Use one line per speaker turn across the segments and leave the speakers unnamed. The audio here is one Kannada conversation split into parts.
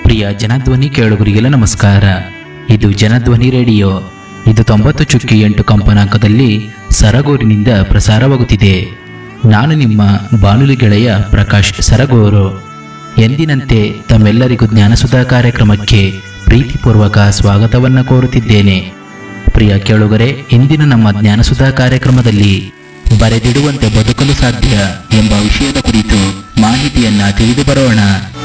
ಪ್ರಿಯ ಜನಧ್ವನಿ ಕೇಳುಗರಿಗೆಲ್ಲ ನಮಸ್ಕಾರ ಇದು ಜನಧ್ವನಿ ರೇಡಿಯೋ ಇದು ತೊಂಬತ್ತು ಚುಕ್ಕಿ ಎಂಟು ಕಂಪನಾಂಕದಲ್ಲಿ ಸರಗೂರಿನಿಂದ ಪ್ರಸಾರವಾಗುತ್ತಿದೆ ನಾನು ನಿಮ್ಮ ಬಾನುಲಿ ಗೆಳೆಯ ಪ್ರಕಾಶ್ ಸರಗೂರು ಎಂದಿನಂತೆ ತಮ್ಮೆಲ್ಲರಿಗೂ ಜ್ಞಾನಸುಧಾ ಕಾರ್ಯಕ್ರಮಕ್ಕೆ ಪ್ರೀತಿಪೂರ್ವಕ ಸ್ವಾಗತವನ್ನು ಕೋರುತ್ತಿದ್ದೇನೆ ಪ್ರಿಯ ಕೇಳುಗರೆ ಇಂದಿನ ನಮ್ಮ ಜ್ಞಾನಸುಧಾ ಕಾರ್ಯಕ್ರಮದಲ್ಲಿ ಬರೆದಿಡುವಂತೆ ಬದುಕಲು ಸಾಧ್ಯ ಎಂಬ ವಿಷಯದ ಕುರಿತು ಮಾಹಿತಿಯನ್ನ ತಿಳಿದು ಬರೋಣ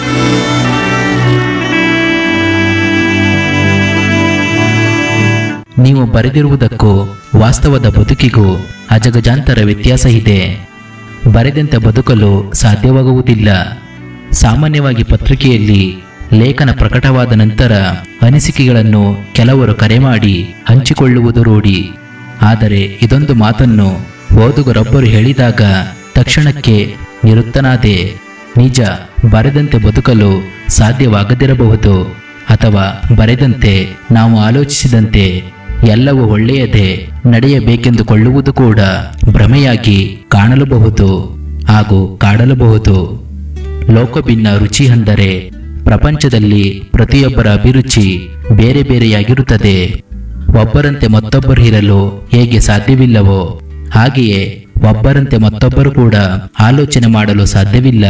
ನೀವು ಬರೆದಿರುವುದಕ್ಕೂ ವಾಸ್ತವದ ಬದುಕಿಗೂ ಅಜಗಜಾಂತರ ವ್ಯತ್ಯಾಸ ಇದೆ ಬರೆದಂತೆ ಬದುಕಲು ಸಾಧ್ಯವಾಗುವುದಿಲ್ಲ ಸಾಮಾನ್ಯವಾಗಿ ಪತ್ರಿಕೆಯಲ್ಲಿ ಲೇಖನ ಪ್ರಕಟವಾದ ನಂತರ ಅನಿಸಿಕೆಗಳನ್ನು ಕೆಲವರು ಕರೆ ಮಾಡಿ ಹಂಚಿಕೊಳ್ಳುವುದು ರೂಢಿ ಆದರೆ ಇದೊಂದು ಮಾತನ್ನು ಓದುಗರೊಬ್ಬರು ಹೇಳಿದಾಗ ತಕ್ಷಣಕ್ಕೆ ನಿರುತ್ತನಾದೆ ನಿಜ ಬರೆದಂತೆ ಬದುಕಲು ಸಾಧ್ಯವಾಗದಿರಬಹುದು ಅಥವಾ ಬರೆದಂತೆ ನಾವು ಆಲೋಚಿಸಿದಂತೆ ಎಲ್ಲವೂ ಒಳ್ಳೆಯದೇ ನಡೆಯಬೇಕೆಂದುಕೊಳ್ಳುವುದು ಕೂಡ ಭ್ರಮೆಯಾಗಿ ಕಾಣಲಬಹುದು ಹಾಗೂ ಕಾಡಲಬಹುದು ಲೋಕಭಿನ್ನ ರುಚಿ ಅಂದರೆ ಪ್ರಪಂಚದಲ್ಲಿ ಪ್ರತಿಯೊಬ್ಬರ ಅಭಿರುಚಿ ಬೇರೆ ಬೇರೆಯಾಗಿರುತ್ತದೆ ಒಬ್ಬರಂತೆ ಮತ್ತೊಬ್ಬರು ಇರಲು ಹೇಗೆ ಸಾಧ್ಯವಿಲ್ಲವೋ ಹಾಗೆಯೇ ಒಬ್ಬರಂತೆ ಮತ್ತೊಬ್ಬರು ಕೂಡ ಆಲೋಚನೆ ಮಾಡಲು ಸಾಧ್ಯವಿಲ್ಲ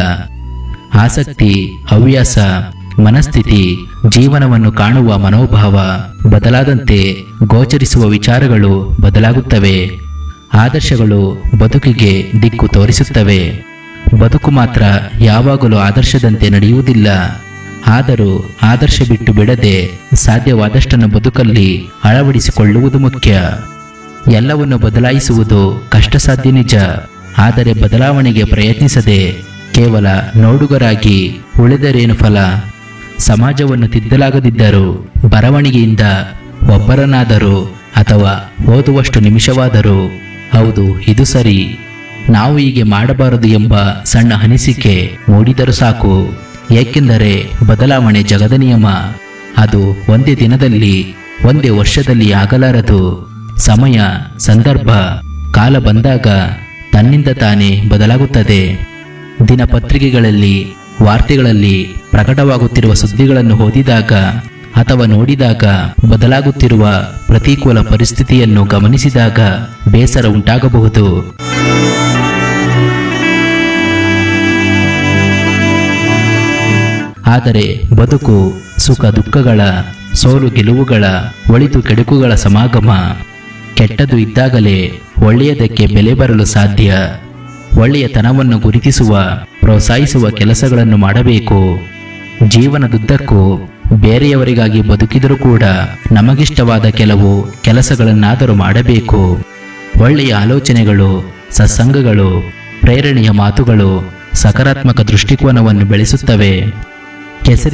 ಆಸಕ್ತಿ ಹವ್ಯಾಸ ಮನಸ್ಥಿತಿ ಜೀವನವನ್ನು ಕಾಣುವ ಮನೋಭಾವ ಬದಲಾದಂತೆ ಗೋಚರಿಸುವ ವಿಚಾರಗಳು ಬದಲಾಗುತ್ತವೆ ಆದರ್ಶಗಳು ಬದುಕಿಗೆ ದಿಕ್ಕು ತೋರಿಸುತ್ತವೆ ಬದುಕು ಮಾತ್ರ ಯಾವಾಗಲೂ ಆದರ್ಶದಂತೆ ನಡೆಯುವುದಿಲ್ಲ ಆದರೂ ಆದರ್ಶ ಬಿಟ್ಟು ಬಿಡದೆ ಸಾಧ್ಯವಾದಷ್ಟನ್ನು ಬದುಕಲ್ಲಿ ಅಳವಡಿಸಿಕೊಳ್ಳುವುದು ಮುಖ್ಯ ಎಲ್ಲವನ್ನು ಬದಲಾಯಿಸುವುದು ಕಷ್ಟ ಸಾಧ್ಯ ನಿಜ ಆದರೆ ಬದಲಾವಣೆಗೆ ಪ್ರಯತ್ನಿಸದೆ ಕೇವಲ ನೋಡುಗರಾಗಿ ಉಳಿದರೇನು ಫಲ ಸಮಾಜವನ್ನು ತಿದ್ದಲಾಗದಿದ್ದರೂ ಬರವಣಿಗೆಯಿಂದ ಒಬ್ಬರನ್ನಾದರೂ ಅಥವಾ ಓದುವಷ್ಟು ನಿಮಿಷವಾದರೂ ಹೌದು ಇದು ಸರಿ ನಾವು ಹೀಗೆ ಮಾಡಬಾರದು ಎಂಬ ಸಣ್ಣ ಅನಿಸಿಕೆ ಮೂಡಿದರೂ ಸಾಕು ಏಕೆಂದರೆ ಬದಲಾವಣೆ ಜಗದ ನಿಯಮ ಅದು ಒಂದೇ ದಿನದಲ್ಲಿ ಒಂದೇ ವರ್ಷದಲ್ಲಿ ಆಗಲಾರದು ಸಮಯ ಸಂದರ್ಭ ಕಾಲ ಬಂದಾಗ ತನ್ನಿಂದ ತಾನೇ ಬದಲಾಗುತ್ತದೆ ದಿನಪತ್ರಿಕೆಗಳಲ್ಲಿ ವಾರ್ತೆಗಳಲ್ಲಿ ಪ್ರಕಟವಾಗುತ್ತಿರುವ ಸುದ್ದಿಗಳನ್ನು ಓದಿದಾಗ ಅಥವಾ ನೋಡಿದಾಗ ಬದಲಾಗುತ್ತಿರುವ ಪ್ರತಿಕೂಲ ಪರಿಸ್ಥಿತಿಯನ್ನು ಗಮನಿಸಿದಾಗ ಬೇಸರ ಉಂಟಾಗಬಹುದು ಆದರೆ ಬದುಕು ಸುಖ ದುಃಖಗಳ ಸೋಲು ಗೆಲುವುಗಳ ಒಳಿತು ಕೆಡುಕುಗಳ ಸಮಾಗಮ ಕೆಟ್ಟದು ಇದ್ದಾಗಲೇ ಒಳ್ಳೆಯದಕ್ಕೆ ಬೆಲೆ ಬರಲು ಸಾಧ್ಯ ಒಳ್ಳೆಯತನವನ್ನು ಗುರುತಿಸುವ ಪ್ರೋತ್ಸಾಹಿಸುವ ಕೆಲಸಗಳನ್ನು ಮಾಡಬೇಕು ಜೀವನದುದ್ದಕ್ಕೂ ಬೇರೆಯವರಿಗಾಗಿ ಬದುಕಿದರೂ ಕೂಡ ನಮಗಿಷ್ಟವಾದ ಕೆಲವು ಕೆಲಸಗಳನ್ನಾದರೂ ಮಾಡಬೇಕು ಒಳ್ಳೆಯ ಆಲೋಚನೆಗಳು ಸತ್ಸಂಗಗಳು ಪ್ರೇರಣೆಯ ಮಾತುಗಳು ಸಕಾರಾತ್ಮಕ ದೃಷ್ಟಿಕೋನವನ್ನು ಬೆಳೆಸುತ್ತವೆ ಕೆಸರಿ